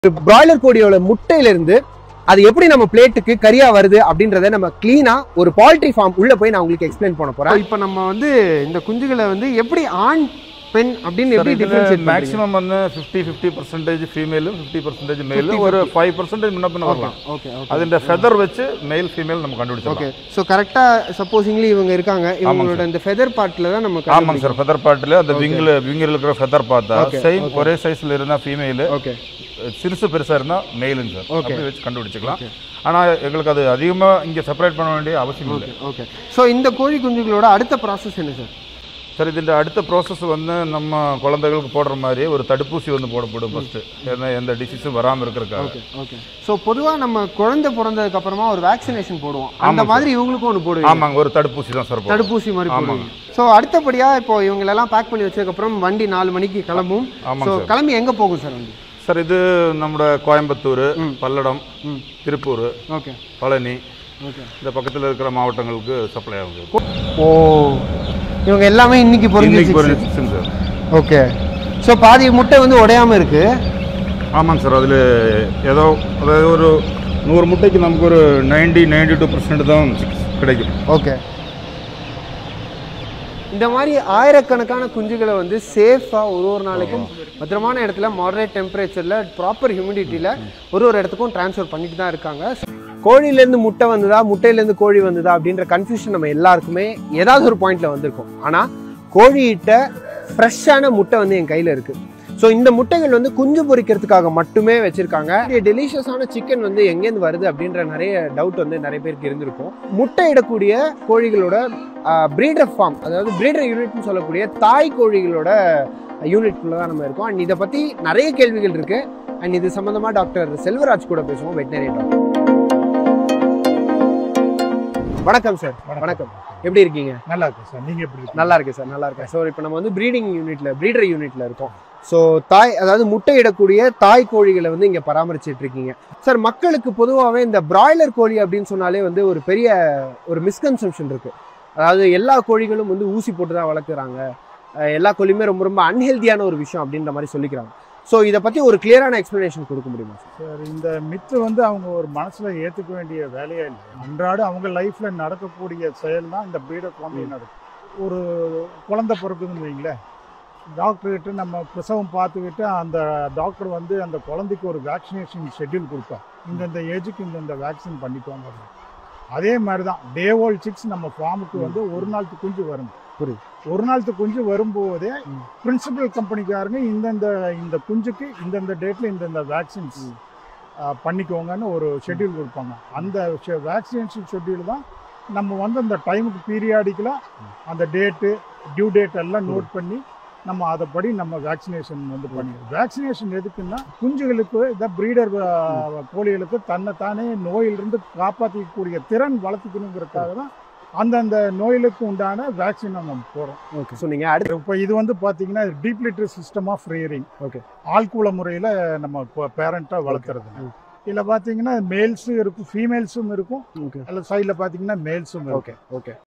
Broiler கோழியோட முட்டையில இருந்து அது எப்படி நம்ம பிளேட்டுக்கு கரியா வருது அப்படின்றத நம்ம கிளீனா ஒரு பால்ட்ரி ஃபார்ம் உள்ள போய் நான் உங்களுக்கு எக்ஸ்பிளைன் பண்ண போறேன் இப்போ நம்ம வந்து இந்த குஞ்சுகளை வந்து எப்படி ஆண் பெண் அப்படின்னு எப்படி டிஃபரன்ஷியேட் மேக்ஸிமம் வந்து ஃபிஃப்டி ஃபிஃப்டி பர்சன்டேஜ் ஃபீமேலும் ஃபிஃப்டி பர்சன்டேஜ் மேலும் ஒரு ஃபைவ் பர்சன்டேஜ் முன்ன பின்ன வரலாம் ஓகே ஓகே അതിന്റെ ஃபெதர் வச்சு மேல் ஃபீமேல் நம்ம கண்டுபிடிச்சோம் ஓகே ஸோ கரெக்டாக சப்போசிங்லி இவங்க இருக்காங்க இவங்களோட இந்த ஃபெதர் பார்ட்ல தான் நம்ம ஆமாங்க சார் ஃபெதர் பார்ட்டில் அந்த விங்கில் விங்கில் இருக்கிற ஃபெதர் பார்த்தா சேம் ஒரே சைஸ்ல இருந்தா ஃபீமேல் ஓகே சிறுசு பெருசா இருந்தா மேலுங்க சார் அப்படி வச்சு கண்டுபிடிச்சிக்கலாம் ஆனா எங்களுக்கு அது அதிகமா இங்க செப்பரேட் பண்ண வேண்டிய அவசியம் இல்லை ஓகே ஸோ இந்த கோழி குஞ்சுகளோட அடுத்த ப்ராசஸ் என்ன சார் சார் ഇതിന്റെ அடுத்த ப்ராசஸ் வந்து நம்ம குழந்தைகளுக்கு போடுற மாதிரி ஒரு தடுப்பூசி வந்து போடப்படும் ஃபர்ஸ்ட் ஏன்னா எந்த டிசீஸும் வராம இருக்கிறதுக்காக ஓகே ஓகே ஸோ பொதுவாக நம்ம குழந்தை பிறந்ததுக்கு அப்புறமா ஒரு வேக்சினேஷன் போடுவோம் அந்த மாதிரி இவங்களுக்கும் ஒன்று போடுவீங்க ஆமாங்க ஒரு தடுப்பூசி தான் சார் போடுறோம். தடுப்பூசி மாதிரி போடுவாங்க ஸோ அடுத்தபடியாக இப்போ இவங்களெல்லாம் பேக் பண்ணி வச்சதுக்கப்புறம் வண்டி நாலு மணிக்கு கிளம்பும் ஆமாங்க ஸோ கிளம்பி எங்கே போகும் சார் வண்டி சார் இது നമ്മുടെ கோயம்புத்தூர் பல்லடம் திருப்பூர் ஓகே பழனி ஓகே இந்த பக்கத்தில் இருக்கிற மாவட்டங்களுக்கு சப்ளை ஆகுது ஓ இவங்க எல்லாமே இன்னைக்கு இன்னைக்கு பொறிஞ்சு பொறிஞ்சிச்சுங்க சார் ஓகே ஸோ பாதி முட்டை வந்து உடையாம இருக்கு ஆமாங்க சார் அதில் ஏதோ அதாவது ஒரு நூறு முட்டைக்கு நமக்கு ஒரு நைன்டி நைன்டி டூ பர்சன்ட் தான் கிடைக்கும் ஓகே இந்த மாதிரி ஆயிரக்கணக்கான குஞ்சுகளை வந்து சேஃபாக ஒரு ஒரு நாளைக்கும் பத்திரமான இடத்துல மாடரேட் டெம்பரேச்சரில் ப்ராப்பர் ஹியூமிடிட்டியில் ஒரு ஒரு இடத்துக்கும் ட்ரான்ஸ்ஃபர் பண்ணிட்டு தான் இருக்காங்க கோழியிலேருந்து முட்டை வந்ததா முட்டையிலேருந்து கோழி வந்ததா அப்படின்ற கன்ஃபியூஷன் நம்ம எல்லாருக்குமே ஏதாவது ஒரு பாயிண்ட்ல வந்திருக்கும் ஆனால் கோழியிட்ட ஃப்ரெஷ்ஷான முட்டை வந்து என் கையில் இருக்குது ஸோ இந்த முட்டைகள் வந்து குஞ்சு பொரிக்கிறதுக்காக மட்டுமே வச்சிருக்காங்க டெலிஷியஸான சிக்கன் வந்து எங்கேருந்து வருது அப்படின்ற நிறைய டவுட் வந்து நிறைய பேருக்கு இருந்திருக்கும் முட்டை இடக்கூடிய கோழிகளோட ப்ரீடர் ஃபார்ம் அதாவது ப்ரீடர் யூனிட்னு சொல்லக்கூடிய தாய் கோழிகளோட யூனிட்குள்ள தான் நம்ம இருக்கோம் அண்ட் இதை பற்றி நிறைய கேள்விகள் இருக்கு அண்ட் இது சம்பந்தமா டாக்டர் செல்வராஜ் கூட பேசுவோம் வெட்டினரி டாக்டர் வணக்கம் சார் வணக்கம் எப்படி இருக்கீங்க நல்லா இருக்கு சார் நீங்க எப்படி இருக்கீங்க? நல்லா இருக்கு சார் நல்லா இருக்கு ஸோ இப்போ நம்ம வந்து ப்ரீடிங் யூனிட்ல ப்ரீடர் யூனிட்ல இருக்கோம் ஸோ தாய் அதாவது முட்டையிடக்கூடிய தாய் கோழிகளை வந்து இங்க பராமரிச்சிட்டு இருக்கீங்க சார் மக்களுக்கு பொதுவாகவே இந்த பிராய்லர் கோழி அப்படின்னு சொன்னாலே வந்து ஒரு பெரிய ஒரு மிஸ்கன்செப்ஷன் இருக்கு அதாவது எல்லா கோழிகளும் வந்து ஊசி போட்டு தான் வளர்க்குறாங்க அஹ் எல்லா கோழியுமே ரொம்ப ரொம்ப அன்ஹெல்தியான ஒரு விஷயம் அப்படின்ற மாதிரி சொல்லிக்கிறாங்க ஸோ இதை பத்தி ஒரு கிளியரான எக்ஸ்பிளனேஷன் கொடுக்க முடியுமா சார் சார் இந்த மித்து வந்து அவங்க ஒரு மனசுல ஏத்துக்க வேண்டிய வேலையே இல்லை அன்றாட அவங்க லைஃப்ல நடக்கக்கூடிய செயல் தான் இந்த பீடர் குழந்தை நடக்கும் ஒரு குழந்தை பிறக்குதுன்னு வைங்களேன் டாக்டர்கிட்ட நம்ம பிரசவம் பார்த்துக்கிட்டு அந்த டாக்டர் வந்து அந்த குழந்தைக்கு ஒரு வேக்சினேஷன் ஷெட்யூல் கொடுப்பார் இந்தந்த ஏஜுக்கு இந்தந்த வேக்சின் பண்ணிக்கோங்க அப்படின்னு. அதே மாதிரி தான் டே ஓல் சிக்ஸ் நம்ம ஃபார்முக்கு வந்து ஒரு நாளுக்கு குஞ்சு வரும் புரியுது. ஒரு நாளுக்கு குஞ்சு வரும்போதே பிரின்சிபல் கம்பெனிக்காரங்க இந்தந்த இந்த குஞ்சுக்கு இந்தந்த டேட்ல இந்தந்த வேக்சின்ஸ் பண்ணிக்கோங்கன்னு ஒரு ஷெட்யூல் கொடுப்பாங்க அந்த வேக்சினேஷன் ஷெட்யூல் தான் நம்ம வந்து அந்த டைமுக்கு பீரியாடிக்கலாக அந்த டேட்டு டியூ டேட் எல்லாம் நோட் பண்ணி நம்ம அதைப்படி நம்ம வேக்சினேஷன் வந்து பண்ணிடுவோம் வேக்சினேஷன் எதுக்குன்னா குஞ்சுகளுக்கு இந்த ப்ரீடர் கோழிகளுக்கு தன்னை தானே நோயிலிருந்து காப்பாற்றிக்கக்கூடிய திறன் வளர்த்துக்கணுங்கிறதுக்காக தான் அந்தந்த நோய்களுக்கு உண்டான வேக்சின் நம்ம போடுறோம் ஓகே ஸோ நீங்க அடுத்து இப்போ இது வந்து பார்த்தீங்கன்னா deep litter system of rearing Okay. ஆள்கூல முறையில் நம்ம பேரண்ட்டாக வளர்க்குறது ம். இதில் பார்த்தீங்கன்னா மேல்ஸும் இருக்கும் ஃபீமேல்ஸும் இருக்கும் ஓகே அதில் சைடில் பார்த்தீங்கன்னா மேல்ஸும் இருக்கும் ஓகே ஓகே